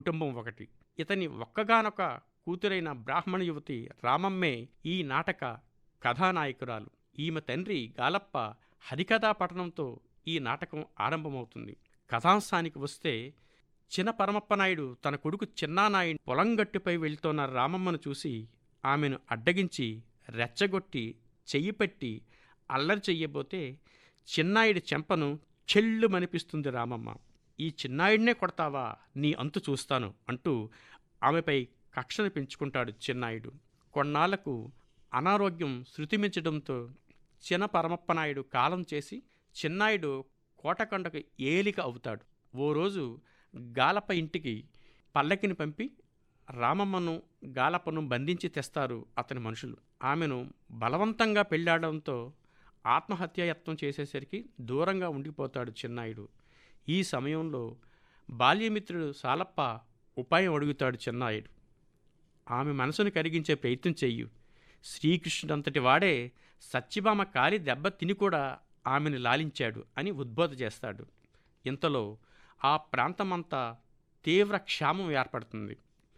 కుటుంబం ఒకటి ఇతని ఒక్కగానొక కూతురైన బ్రాహ్మణ యువతి రామమ్మే ఈ నాటక కథానాయకురాలు ఈమె తండ్రి గాలప్ప హరికథా పఠనంతో ఈ నాటకం ఆరంభమవుతుంది కథాంశానికి వస్తే చిన పరమప్పనాయుడు తన కొడుకు చిన్నానాయుడు పొలంగట్టుపై వెళ్తున్న రామమ్మను చూసి ఆమెను అడ్డగించి రెచ్చగొట్టి చెయ్యి పెట్టి అల్లరి చెయ్యబోతే చిన్నాయుడి చెంపను చెల్లుమనిపిస్తుంది రామమ్మ ఈ చిన్నాయుడినే కొడతావా నీ అంతు చూస్తాను అంటూ ఆమెపై కక్షను పెంచుకుంటాడు చిన్నాయుడు కొన్నాళ్లకు అనారోగ్యం శృతిమించడంతో చిన పరమప్పనాయుడు కాలం చేసి చిన్నాయుడు కోటకొండకు ఏలిక అవుతాడు ఓ రోజు గాలప ఇంటికి పల్లకిని పంపి రామమ్మను గాలపను బంధించి తెస్తారు అతని మనుషులు ఆమెను బలవంతంగా పెళ్ళాడడంతో ఆత్మహత్యాయత్నం చేసేసరికి దూరంగా ఉండిపోతాడు చిన్నాయుడు ఈ సమయంలో బాల్యమిత్రుడు సాలప్ప ఉపాయం అడుగుతాడు చిన్నాయుడు ఆమె మనసును కరిగించే ప్రయత్నం చెయ్యు శ్రీకృష్ణుడంతటి వాడే సత్యభామ కాలి దెబ్బ తిని కూడా ఆమెను లాలించాడు అని ఉద్బోధ చేస్తాడు ఇంతలో ఆ ప్రాంతమంతా తీవ్ర క్షామం ఏర్పడుతుంది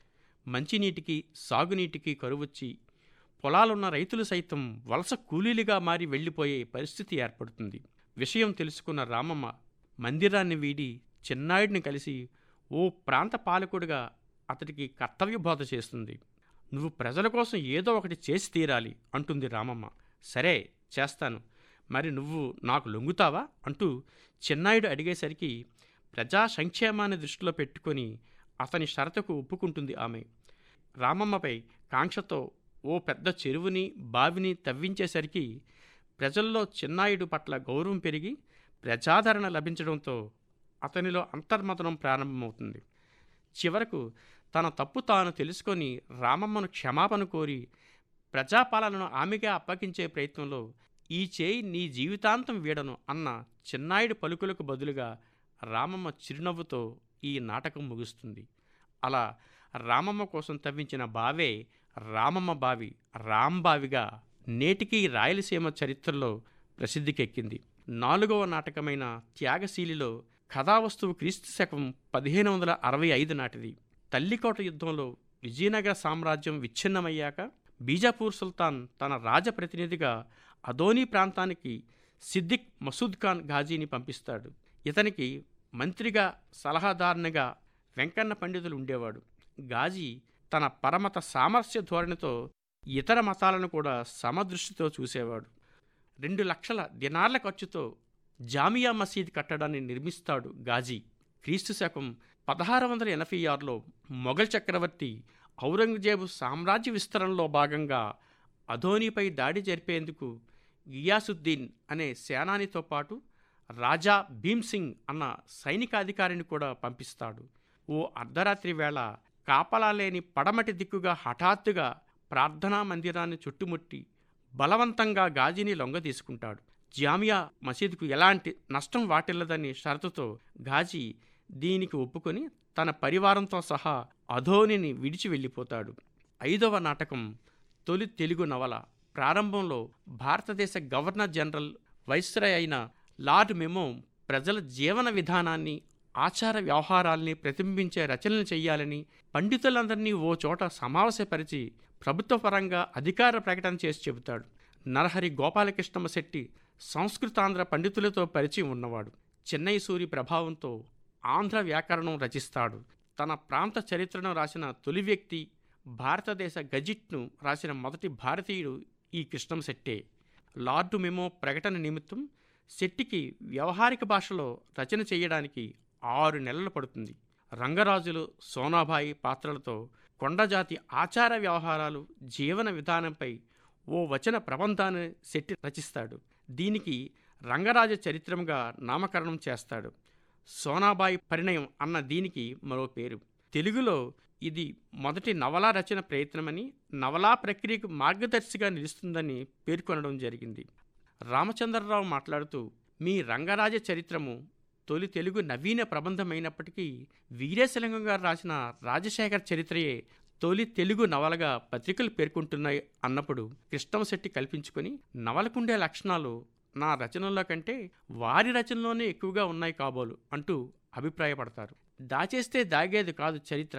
మంచినీటికి సాగునీటికి కరువొచ్చి పొలాలున్న రైతులు సైతం వలస కూలీలుగా మారి వెళ్ళిపోయే పరిస్థితి ఏర్పడుతుంది విషయం తెలుసుకున్న రామమ్మ మందిరాన్ని వీడి చిన్నాయుడిని కలిసి ఓ ప్రాంత పాలకుడిగా అతడికి కర్తవ్య బోధ చేస్తుంది నువ్వు ప్రజల కోసం ఏదో ఒకటి చేసి తీరాలి అంటుంది రామమ్మ సరే చేస్తాను మరి నువ్వు నాకు లొంగుతావా అంటూ చిన్నాయుడు అడిగేసరికి ప్రజా సంక్షేమాన్ని దృష్టిలో పెట్టుకొని అతని షరతుకు ఒప్పుకుంటుంది ఆమె రామమ్మపై కాంక్షతో ఓ పెద్ద చెరువుని బావిని తవ్వించేసరికి ప్రజల్లో చిన్నాయుడు పట్ల గౌరవం పెరిగి ప్రజాదరణ లభించడంతో అతనిలో అంతర్మతనం ప్రారంభమవుతుంది చివరకు తన తప్పు తాను తెలుసుకొని రామమ్మను క్షమాపణ కోరి ప్రజాపాలనను ఆమెగా అప్పగించే ప్రయత్నంలో ఈ చేయి నీ జీవితాంతం వీడను అన్న చిన్నాయుడు పలుకులకు బదులుగా రామమ్మ చిరునవ్వుతో ఈ నాటకం ముగుస్తుంది అలా రామమ్మ కోసం తవ్వించిన బావే రామమ్మ బావి రాంబావిగా నేటికి రాయలసీమ చరిత్రలో ప్రసిద్ధికెక్కింది నాలుగవ నాటకమైన త్యాగశీలిలో కథావస్తువు క్రీస్తు శకం పదిహేను వందల అరవై ఐదు నాటిది తల్లికోట యుద్ధంలో విజయనగర సామ్రాజ్యం విచ్ఛిన్నమయ్యాక బీజాపూర్ సుల్తాన్ తన రాజప్రతినిధిగా అదోనీ ప్రాంతానికి సిద్దిక్ మసూద్ ఖాన్ ఘాజీని పంపిస్తాడు ఇతనికి మంత్రిగా సలహాదారునిగా వెంకన్న పండితులు ఉండేవాడు గాజీ తన పరమత సామరస్య ధోరణితో ఇతర మతాలను కూడా సమదృష్టితో చూసేవాడు రెండు లక్షల దినార్ల ఖర్చుతో జామియా మసీద్ కట్టడాన్ని నిర్మిస్తాడు గాజీ క్రీస్తు శకం పదహారు వందల ఎనభై ఆరులో మొఘల్ చక్రవర్తి ఔరంగజేబు సామ్రాజ్య విస్తరణలో భాగంగా అధోనీపై దాడి జరిపేందుకు గియాసుద్దీన్ అనే సేనానితో పాటు రాజా భీమ్సింగ్ అన్న సైనికాధికారిని కూడా పంపిస్తాడు ఓ అర్ధరాత్రి వేళ కాపలా లేని పడమటి దిక్కుగా హఠాత్తుగా ప్రార్థనా మందిరాన్ని చుట్టుముట్టి బలవంతంగా గాజీని లొంగ తీసుకుంటాడు జామియా మసీదుకు ఎలాంటి నష్టం వాటిల్లదని షరతుతో గాజీ దీనికి ఒప్పుకొని తన పరివారంతో సహా అధోనిని విడిచి వెళ్ళిపోతాడు ఐదవ నాటకం తొలి తెలుగు నవల ప్రారంభంలో భారతదేశ గవర్నర్ జనరల్ వైస్రాయ్ అయిన లార్డ్ మెమో ప్రజల జీవన విధానాన్ని ఆచార వ్యవహారాల్ని ప్రతిబింబించే రచనలు చేయాలని పండితులందరినీ ఓ చోట సమావేశపరిచి ప్రభుత్వ పరంగా అధికార ప్రకటన చేసి చెబుతాడు నరహరి గోపాలకృష్ణమ శెట్టి సంస్కృతాంధ్ర పండితులతో పరిచయం ఉన్నవాడు చెన్నై సూరి ప్రభావంతో ఆంధ్ర వ్యాకరణం రచిస్తాడు తన ప్రాంత చరిత్రను రాసిన తొలి వ్యక్తి భారతదేశ గజిట్ను రాసిన మొదటి భారతీయుడు ఈ కృష్ణం శెట్టే లార్డు మెమో ప్రకటన నిమిత్తం శెట్టికి వ్యవహారిక భాషలో రచన చేయడానికి ఆరు నెలలు పడుతుంది రంగరాజులు సోనాబాయి పాత్రలతో కొండజాతి ఆచార వ్యవహారాలు జీవన విధానంపై ఓ వచన ప్రబంధాన్ని శెట్టి రచిస్తాడు దీనికి రంగరాజ చరిత్రముగా నామకరణం చేస్తాడు సోనాబాయి పరిణయం అన్న దీనికి మరో పేరు తెలుగులో ఇది మొదటి నవలా రచన ప్రయత్నమని నవలా ప్రక్రియకు మార్గదర్శిగా నిలుస్తుందని పేర్కొనడం జరిగింది రామచంద్రరావు మాట్లాడుతూ మీ రంగరాజ చరిత్రము తొలి తెలుగు నవీన ప్రబంధమైనప్పటికీ వీరేశలింగం గారు రాసిన రాజశేఖర్ చరిత్రయే తొలి తెలుగు నవలగా పత్రికలు పేర్కొంటున్నాయి అన్నప్పుడు కృష్ణంశెట్టి కల్పించుకొని నవలకుండే లక్షణాలు నా రచనల్లో కంటే వారి రచనలోనే ఎక్కువగా ఉన్నాయి కాబోలు అంటూ అభిప్రాయపడతారు దాచేస్తే దాగేది కాదు చరిత్ర